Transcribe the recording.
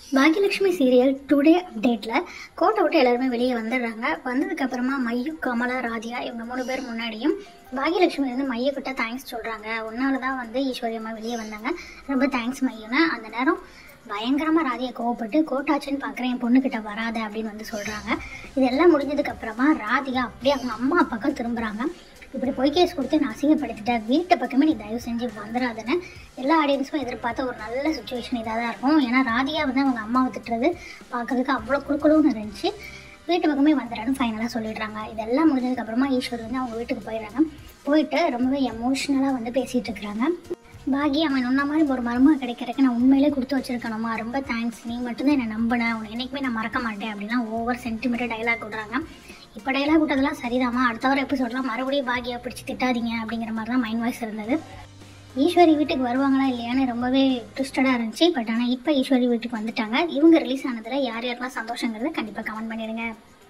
Bhagyalakshmi serial today அப்டேட்டில் கோட்டை விட்டு எல்லாருமே வெளியே வந்துடுறாங்க வந்ததுக்கப்புறமா மையு கமலா ராதியா இவங்க மூணு பேர் முன்னாடியும் பாக்யலட்சுமி வந்து மைய கிட்ட தேங்க்ஸ் சொல்கிறாங்க உன்னால தான் வந்து ஈஸ்வரி அம்மா வெளியே வந்தாங்க ரொம்ப தேங்க்ஸ் மையுன்னு அந்த நேரம் பயங்கரமாக ராதியை கோவப்பட்டு கோட்டாச்சுன்னு பார்க்குறேன் என் பொண்ணுக்கிட்ட வராத அப்படின்னு வந்து சொல்கிறாங்க இதெல்லாம் முடிஞ்சதுக்கப்புறமா ராதிகா அப்படியே அவங்க அம்மா பக்கம் திரும்புகிறாங்க இப்படி பொய் கேஸ் கொடுத்து நான் அசிங்கப்படுத்திட்டேன் வீட்டை பக்கமே நீ தயவு செஞ்சு வந்துடாதுன்னு எல்லா ஆடியன்ஸும் எதிர்பார்த்த ஒரு நல்ல சுச்சுவேஷன் இதாக தான் இருக்கும் ஏன்னா ராதிகா வந்து அவங்க அம்மாவை திட்டுறது பார்க்கறதுக்கு அவ்வளோ குழுக்குழுன்னு இருந்துச்சு வீட்டு பக்கமே வந்துடான்னு ஃபைனலாக சொல்லிடுறாங்க இதெல்லாம் முடிஞ்சதுக்கப்புறமா ஈஸ்வர் வந்து அவங்க வீட்டுக்கு போயிடுறாங்க போயிட்டு ரொம்பவே எமோஷ்னலாக வந்து பேசிகிட்டு இருக்கிறாங்க பாகி அவன் உன்ன மாதிரி ஒரு மருமக கிடைக்கிறதுக்கு நான் உண்மையிலே கொடுத்து வச்சிருக்கணுமா ரொம்ப தேங்க்ஸ் நீ மட்டும்தான் என்னை நம்பினேன் உன்னை என்னைக்குமே நான் மறக்க மாட்டேன் அப்படின்னா ஓவர் சென்டிமீட்டர் டைலாக் விடுறாங்க இப்போ டைலாக் விட்டதெல்லாம் சரிதாம்மா அடுத்த வர எபிசோட்லாம் மறுபடியும் பாகியை பிடிச்சி திட்டாதீங்க அப்படிங்கிற மாதிரி தான் மைண்ட் வாய்ஸ் இருந்தது ஈஸ்வரி வீட்டுக்கு வருவாங்களா இல்லையான்னு ரொம்பவே ட்விஸ்டடாக இருந்துச்சு பட் ஆனால் இப்போ ஈஸ்வரி வீட்டுக்கு வந்துட்டாங்க இவங்க ரிலீஸ் ஆனதில் யார் யாருக்கெல்லாம் சந்தோஷங்கிறத கண்டிப்பாக கமெண்ட் பண்ணிடுங்க